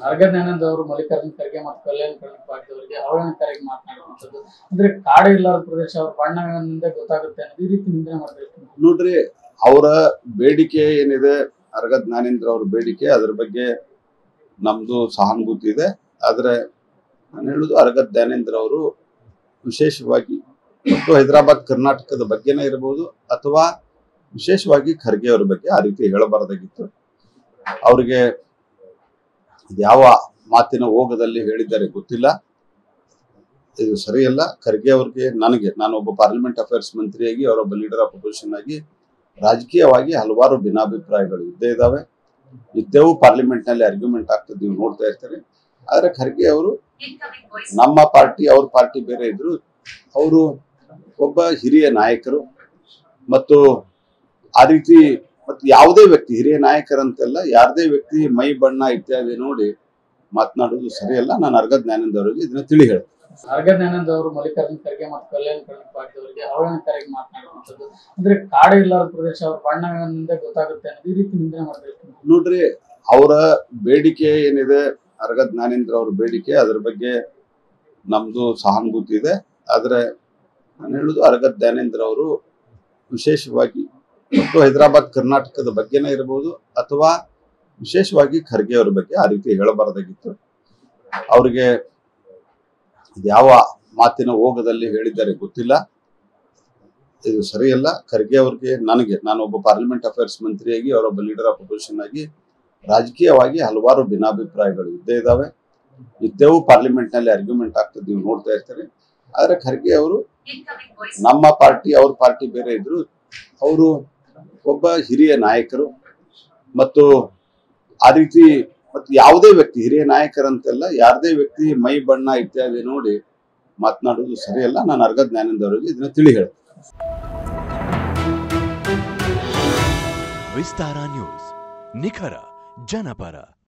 ಅರ್ಗ ಜ್ಞಾನಂದ ಅವರು ಮಲ್ಲಿಕಾರ್ಜುನ ಖರ್ಗೆ ಮತ್ತು ಕಲ್ಯಾಣ ಕರ್ನಾಟಕ ಪಾಟೀಲ್ ಅವರಿಗೆ ಅವಹೇಳನಕಾರಿಯಾಗಿ ಮಾತನಾಡುವಂಥದ್ದು ಅಂದ್ರೆ ಕಾಡು ಇಲ್ಲದ ಪ್ರದೇಶ ಅವ್ರ ಬಣ್ಣದಿಂದ ಗೊತ್ತಾಗುತ್ತೆ ಅನ್ನೋದು ಈ ರೀತಿ ನಿಂದನೆ ಮಾಡಬೇಕು ನೋಡ್ರಿ ಅವರ ಬೇಡಿಕೆ ಏನಿದೆ ಅರ್ಗ ಜ್ಞಾನೇಂದ್ರ ಅವ್ರ ಬೇಡಿಕೆ ಅದ್ರ ಬಗ್ಗೆ ನಮ್ದು ಸಹಾನುಭೂತಿ ಇದೆ ಆದ್ರೆ ನಾನು ಹೇಳುದು ಅರ್ಗ ಜ್ಞಾನೇಂದ್ರ ಅವರು ವಿಶೇಷವಾಗಿ ಮತ್ತು ಹೈದರಾಬಾದ್ ಕರ್ನಾಟಕದ ಬಗ್ಗೆನೇ ಇರಬಹುದು ಅಥವಾ ವಿಶೇಷವಾಗಿ ಖರ್ಗೆ ಅವ್ರ ಬಗ್ಗೆ ಆ ರೀತಿ ಹೇಳಬಾರ್ದಾಗಿತ್ತು ಅವ್ರಿಗೆ ಯಾವ ಮಾತಿನ ಓಗದಲ್ಲಿ ಹೇಳಿದ್ದಾರೆ ಗೊತ್ತಿಲ್ಲ ಇದು ಸರಿಯಲ್ಲ ಖರ್ಗೆ ಅವ್ರಿಗೆ ನನಗೆ ನಾನು ಒಬ್ಬ ಪಾರ್ಲಿಮೆಂಟ್ ಅಫೇರ್ಸ್ ಮಂತ್ರಿಯಾಗಿ ಅವರೊಬ್ಬ ಲೀಡರ್ ಆಫ್ ಅಪೋಸಿಷನ್ ಆಗಿ ರಾಜಕೀಯವಾಗಿ ಹಲವಾರು ಭಿನ್ನಾಭಿಪ್ರಾಯಗಳು ಇದ್ದೇ ಇದಾವೆ ನಿತ್ಯವೂ ಪಾರ್ಲಿಮೆಂಟ್ ನಲ್ಲಿ ಆರ್ಗ್ಯುಮೆಂಟ್ ಆಗ್ತದೆ ನೀವು ನೋಡ್ತಾ ಇರ್ತೀರಿ ಆದ್ರೆ ಖರ್ಗೆ ಅವರು ನಮ್ಮ ಪಾರ್ಟಿ ಅವ್ರ ಪಾರ್ಟಿ ಬೇರೆ ಇದ್ರು ಅವರು ಒಬ್ಬ ಹಿರಿಯ ನಾಯಕರು ಮತ್ತು ಆ ರೀತಿ ಮತ್ತು ಯಾವುದೇ ವ್ಯಕ್ತಿ ಹಿರಿಯ ನಾಯಕರಂತೆಲ್ಲ ಯಾರದೇ ವ್ಯಕ್ತಿ ಮೈ ಬಣ್ಣ ಇತ್ಯಾದಿ ನೋಡಿ ಮಾತನಾಡೋದು ಸರಿಯಲ್ಲ ನಾನು ಅರ್ಗ ಜ್ಞಾನಂದ ಅವರಿಗೆ ಇದನ್ನ ತಿಳಿ ಹೇಳ್ತೀನಿ ಅರ್ಗ ಜ್ಞಾನಂದ ಅವರು ಮಲ್ಲಿಕಾರ್ಜುನ ಖರ್ಗೆ ಮತ್ತು ಕಲ್ಯಾಣ ಕರ್ನಾಟಕ ಪಾಟೀಲ್ ಅವರಿಗೆ ಅವಹೇಳನಕಾರಿಯಾಗಿ ಮಾತನಾಡುವಂಥದ್ದು ಅಂದ್ರೆ ಕಾಡು ಇಲ್ಲದ ಪ್ರದೇಶ ಅವ್ರ ಬಣ್ಣದಿಂದ ಗೊತ್ತಾಗುತ್ತೆ ಅನ್ನೋದು ಈ ರೀತಿ ನಿಂದನೆ ಮಾಡಬೇಕು ನೋಡ್ರಿ ಅವರ ಬೇಡಿಕೆ ಏನಿದೆ ಅರ್ಗ ಜ್ಞಾನೇಂದ್ರ ಅವ್ರ ಬೇಡಿಕೆ ಅದ್ರ ಬಗ್ಗೆ ನಮ್ದು ಸಹಾನುಭೂತಿ ಇದೆ ಆದ್ರೆ ನಾನು ಹೇಳುದು ಅರ್ಗ ಜ್ಞಾನೇಂದ್ರ ಅವರು ವಿಶೇಷವಾಗಿ ಮತ್ತು ಹೈದರಾಬಾದ್ ಕರ್ನಾಟಕದ ಬಗ್ಗೆನೇ ಇರಬಹುದು ಅಥವಾ ವಿಶೇಷವಾಗಿ ಖರ್ಗೆ ಅವ್ರ ಬಗ್ಗೆ ಆ ರೀತಿ ಹೇಳಬಾರ್ದಾಗಿತ್ತು ಅವ್ರಿಗೆ ಯಾವ ಮಾತಿನ ಓಗದಲ್ಲಿ ಹೇಳಿದ್ದಾರೆ ಗೊತ್ತಿಲ್ಲ ಇದು ಸರಿಯಲ್ಲ ಖರ್ಗೆ ಅವ್ರಿಗೆ ನನಗೆ ನಾನು ಒಬ್ಬ ಪಾರ್ಲಿಮೆಂಟ್ ಅಫೇರ್ಸ್ ಮಂತ್ರಿಯಾಗಿ ಅವರೊಬ್ಬ ಲೀಡರ್ ಆಫ್ ಅಪೋಸಿಷನ್ ಆಗಿ ರಾಜಕೀಯವಾಗಿ ಹಲವಾರು ಭಿನ್ನಾಭಿಪ್ರಾಯಗಳು ಇದ್ದೇ ಇದಾವೆ ನಿತ್ಯವೂ ಪಾರ್ಲಿಮೆಂಟ್ ನಲ್ಲಿ ಆರ್ಗ್ಯುಮೆಂಟ್ ಆಗ್ತದೆ ನೀವು ನೋಡ್ತಾ ಇರ್ತೀರಿ ಆದ್ರೆ ಖರ್ಗೆ ಅವರು ನಮ್ಮ ಪಾರ್ಟಿ ಅವ್ರ ಪಾರ್ಟಿ ಬೇರೆ ಇದ್ರು ಅವರು ಒಬ್ಬ ಹಿರಿಯ ನಾಯಕರು ಮತ್ತು ಆ ರೀತಿ ಮತ್ತು ಯಾವುದೇ ವ್ಯಕ್ತಿ ಹಿರಿಯ ನಾಯಕರಂತೆಲ್ಲ ಯಾರದೇ ವ್ಯಕ್ತಿ ಮೈ ಬಣ್ಣ ಇತ್ಯಾದಿ ನೋಡಿ ಮಾತನಾಡೋದು ಸರಿಯಲ್ಲ ನಾನು ಅರ್ಗ ಜ್ಞಾನಂದ ಅವರಿಗೆ ಇದನ್ನ ತಿಳಿ ಹೇಳ್ತೀನಿ ವಿಸ್ತಾರ ನ್ಯೂಸ್ ನಿಖರ ಜನಪರ